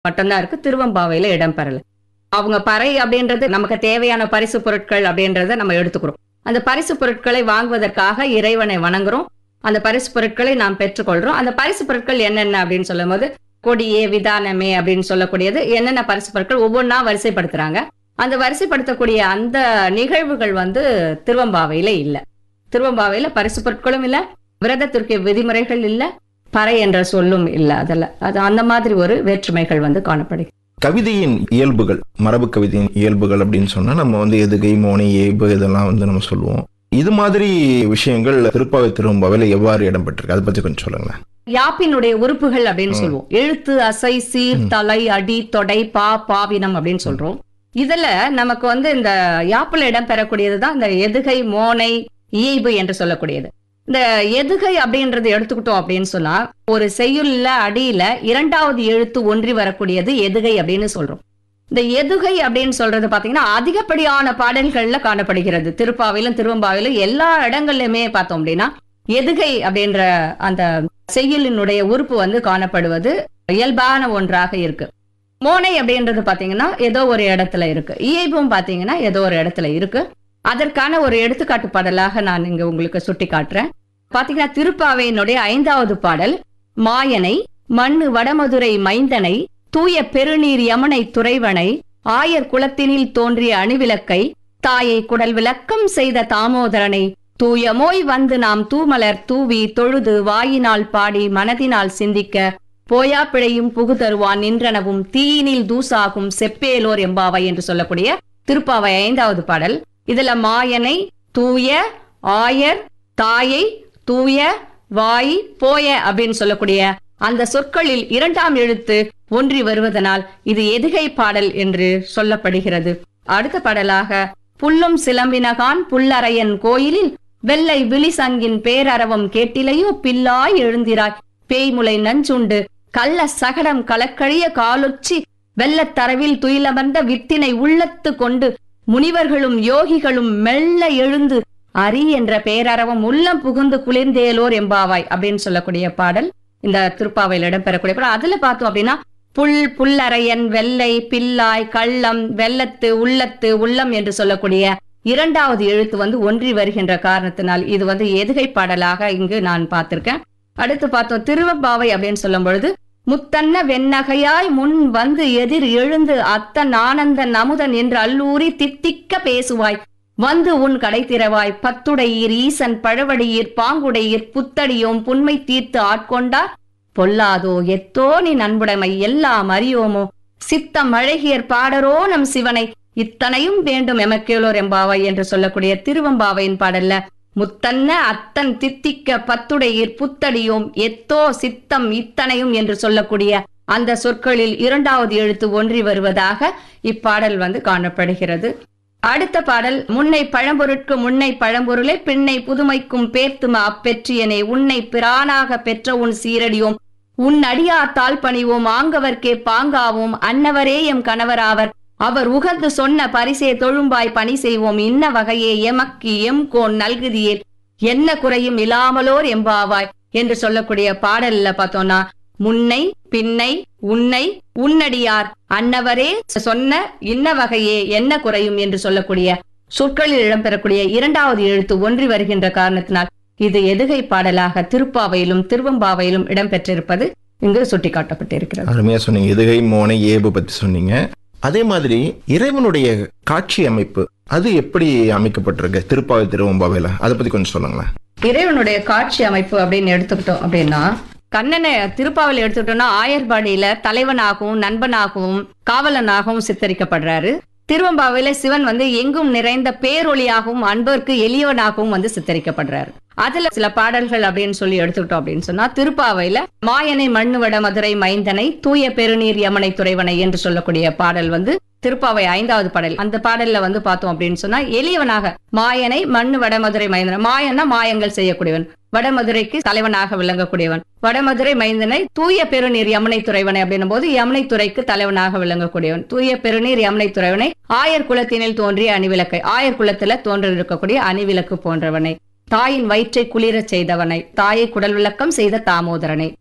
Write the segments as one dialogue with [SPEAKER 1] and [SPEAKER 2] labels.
[SPEAKER 1] மட்டும்தான் இருக்கு திருவம்பாவையில இடம்பெறல அவங்க பறை அப்படின்றது நமக்கு தேவையான பரிசு பொருட்கள் அப்படின்றத நம்ம எடுத்துக்கிறோம் அந்த பரிசு பொருட்களை வாங்குவதற்காக இறைவனை வணங்குறோம் அந்த பரிசு பொருட்களை நாம் பெற்றுக்கொள்றோம் அந்த பரிசு பொருட்கள் என்னென்ன அப்படின்னு சொல்லும்போது கொடியே விதானமே அப்படின்னு சொல்லக்கூடியது என்னென்ன பரிசு பொருட்கள் ஒவ்வொன்றா வரிசைப்படுத்துறாங்க அந்த வரிசைப்படுத்தக்கூடிய அந்த நிகழ்வுகள் வந்து திருவம்பாவையில இல்ல திருவம்பாவையில பரிசு பொருட்களும் இல்ல விரதத்திற்கு விதிமுறைகள் இல்ல பறை என்ற சொல்லும் இல்ல அதுல அது அந்த மாதிரி ஒரு வேற்றுமைகள் வந்து காணப்படுகிறது
[SPEAKER 2] கவிதையின் இயல்புகள் மரபு கவிதையின் இயல்புகள் அப்படின்னு சொன்னா நம்ம வந்து எதுகை மோனை ஏபு இதெல்லாம் வந்து நம்ம சொல்லுவோம் இது மாதிரி விஷயங்கள் திருப்பாவை திருவம்பாவையில எவ்வாறு இடம்பெற்றிருக்கு அதை பத்தி கொஞ்சம் சொல்லுங்களேன்
[SPEAKER 1] யாப்பினுடைய உறுப்புகள் அப்படின்னு
[SPEAKER 2] ம்.
[SPEAKER 1] சொல்லுவோம் எழுத்து அசை சீர்
[SPEAKER 2] ம்.
[SPEAKER 1] தலை அடி தொடை பா பாவினம் அப்படின்னு சொல்றோம் இதுல நமக்கு வந்து இந்த யாப்புல இடம்பெறக்கூடியதுதான் இந்த எதுகை மோனை இயைபு என்று சொல்லக்கூடியது இந்த எதுகை அப்படின்றது எடுத்துக்கிட்டோம் அப்படின்னு சொன்னா ஒரு செய்யுள்ல அடியில இரண்டாவது எழுத்து ஒன்றி வரக்கூடியது எதுகை அப்படின்னு சொல்றோம் இந்த எதுகை அப்படின்னு சொல்றது பாத்தீங்கன்னா அதிகப்படியான பாடல்கள்ல காணப்படுகிறது திருப்பாவிலும் திருவம்பாவிலும் எல்லா இடங்கள்லயுமே பார்த்தோம் அப்படின்னா எதுகை அப்படின்ற அந்த செய்யுளினுடைய உறுப்பு வந்து காணப்படுவது இயல்பான ஒன்றாக இருக்கு மோனை அப்படின்றது பாத்தீங்கன்னா ஏதோ ஒரு இடத்துல இருக்கு இயைபும் பாத்தீங்கன்னா ஏதோ ஒரு இடத்துல இருக்கு அதற்கான ஒரு எடுத்துக்காட்டு பாடலாக நான் இங்க உங்களுக்கு சுட்டி காட்டுறேன் பாத்தீங்கன்னா திருப்பாவையினுடைய ஐந்தாவது பாடல் மாயனை மண்ணு வடமதுரை மைந்தனை தூய பெருநீர் யமுனை துறைவனை ஆயர் குலத்தினில் தோன்றிய அணிவிளக்கை தாயை குடல் விளக்கம் செய்த தாமோதரனை தூயமோய் வந்து நாம் தூமலர் தூவி தொழுது வாயினால் பாடி மனதினால் சிந்திக்க போயா பிழையும் புகு தருவான் நின்றனவும் தீயினில் தூசாகும் செப்பேலோர் எம்பாவை என்று சொல்லக்கூடிய திருப்பாவை ஐந்தாவது பாடல் இதுல மாயனை தூய ஆயர் தாயை தூய வாய் போய அப்படின்னு சொல்லக்கூடிய அந்த சொற்களில் இரண்டாம் எழுத்து ஒன்றி வருவதனால் இது எதுகை பாடல் என்று சொல்லப்படுகிறது அடுத்த பாடலாக புல்லும் சிலம்பினகான் புல்லறையன் கோயிலில் வெள்ளை விழிசங்கின் பேரரவம் கேட்டிலையோ பில்லாய் எழுந்திராய் பேய்முலை நஞ்சுண்டு கள்ள சகடம் கலக்கழிய காலொச்சி வெள்ளத்தரவில் துயிலமர்ந்த வித்தினை உள்ளத்து கொண்டு முனிவர்களும் யோகிகளும் மெல்ல எழுந்து அரி என்ற பேரரவம் உள்ளம் புகுந்து குளிர்ந்தேலோர் எம்பாவாய் அப்படின்னு சொல்லக்கூடிய பாடல் இந்த திருப்பாவையில் இடம்பெறக்கூடிய பாடல் அதுல பார்த்தோம் அப்படின்னா புல் புல்லறையன் வெள்ளை பில்லாய் கள்ளம் வெள்ளத்து உள்ளத்து உள்ளம் என்று சொல்லக்கூடிய இரண்டாவது எழுத்து வந்து ஒன்றி வருகின்ற காரணத்தினால் இது வந்து எதுகை பாடலாக இங்கு நான் பார்த்திருக்கேன் அடுத்து பார்த்தோம் திருவப்பாவை அப்படின்னு சொல்லும் பொழுது முத்தன்ன வெண்ணகையாய் முன் வந்து எதிர் எழுந்து அத்தன் ஆனந்தன் அமுதன் என்று அல்லூரி தித்திக்க பேசுவாய் வந்து உன் கடை திறவாய் பத்துடையீர் ஈசன் பழவடியீர் பாங்குடையீர் புத்தடியோம் புன்மை தீர்த்து ஆட்கொண்டார் பொல்லாதோ எத்தோ நீ நண்புடைமை எல்லாம் அறியோமோ சித்தம் அழகியர் பாடரோ நம் சிவனை இத்தனையும் வேண்டும் எமக்கேலோர் எம்பாவை என்று சொல்லக்கூடிய திருவம்பாவையின் பாடல்ல முத்தன்ன அத்தன் தித்திக்க பத்துடையீர் புத்தடியோம் எத்தோ சித்தம் இத்தனையும் என்று சொல்லக்கூடிய அந்த சொற்களில் இரண்டாவது எழுத்து ஒன்றி வருவதாக இப்பாடல் வந்து காணப்படுகிறது அடுத்த பாடல் முன்னை பழம்பொருட்கு முன்னை பழம்பொருளே பின்னை புதுமைக்கும் பேர்த்தும அப்பெற்றியனே உன்னை பிரானாக பெற்ற உன் சீரடியோம் உன் அடியார் தாழ் பணிவோம் ஆங்கவர்க்கே பாங்காவோம் அன்னவரே எம் கணவராவர் அவர் உகந்து சொன்ன பரிசே தொழும்பாய் பணி செய்வோம் இன்ன வகையே எமக்கு எம் கோன் நல்குதியேல் என்ன குறையும் இல்லாமலோர் எம்பாவாய் என்று சொல்லக்கூடிய பாடல்ல பார்த்தோம்னா முன்னை பின்னை உன்னை உன்னடியார் அன்னவரே சொன்ன இன்ன வகையே என்ன குறையும் என்று சொல்லக்கூடிய சொற்களில் இடம்பெறக்கூடிய இரண்டாவது எழுத்து ஒன்றி வருகின்ற காரணத்தினால் இது எதுகை பாடலாக திருப்பாவையிலும் திருவம்பாவையிலும் இடம்பெற்றிருப்பது இங்கு சுட்டிக்காட்டப்பட்டிருக்கிறது
[SPEAKER 2] அருமையா சொன்னீங்க எதுகை மோனை ஏபு பத்தி சொன்னீங்க அதே மாதிரி இறைவனுடைய காட்சி அமைப்பு அது எப்படி அமைக்கப்பட்டிருக்கு திருப்பாவை திருவம்பாவையில அதை பத்தி கொஞ்சம் சொல்லுங்களேன்
[SPEAKER 1] இறைவனுடைய காட்சி அமைப்பு அப்படின்னு எடுத்துக்கிட்டோம் அப்படின்னா கண்ணனை திருப்பாவல் எடுத்துக்கிட்டோம்னா ஆயர்பாடியில தலைவனாகவும் நண்பனாகவும் காவலனாகவும் சித்தரிக்கப்படுறாரு திருவம்பாவையில சிவன் வந்து எங்கும் நிறைந்த பேரொளியாகவும் அன்பருக்கு எளியவனாகவும் வந்து சித்தரிக்கப்படுறாரு அதுல சில பாடல்கள் அப்படின்னு சொல்லி எடுத்துக்கிட்டோம் அப்படின்னு சொன்னா திருப்பாவையில மாயனை மண்ணுவட மதுரை மைந்தனை தூய பெருநீர் யமனை துறைவனை என்று சொல்லக்கூடிய பாடல் வந்து திருப்பாவை ஐந்தாவது பாடல் அந்த பாடல்ல வந்து பார்த்தோம் அப்படின்னு சொன்னா எளியவனாக மாயனை மண்ணு வடமதுரை மைந்தனை மாயன்னா மாயங்கள் செய்யக்கூடியவன் வடமதுரைக்கு தலைவனாக விளங்கக்கூடியவன் வடமதுரை மைந்தனை தூய பெருநீர் யமுனை துறைவனை அப்படின்னும் போது யமுனை துறைக்கு தலைவனாக விளங்கக்கூடியவன் தூய பெருநீர் யமுனை துறைவனை ஆயர் குலத்தினில் தோன்றிய அணிவிளக்கை ஆயர் குலத்துல தோன்றிருக்கக்கூடிய அணிவிளக்கு போன்றவனை தாயின் வயிற்றை குளிரச் செய்தவனை தாயை குடல் விளக்கம் செய்த தாமோதரனை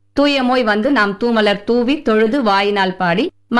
[SPEAKER 1] தூய மொய் வந்து நாம் தூமலர் தூவி தொழுது வாயினால் பாடி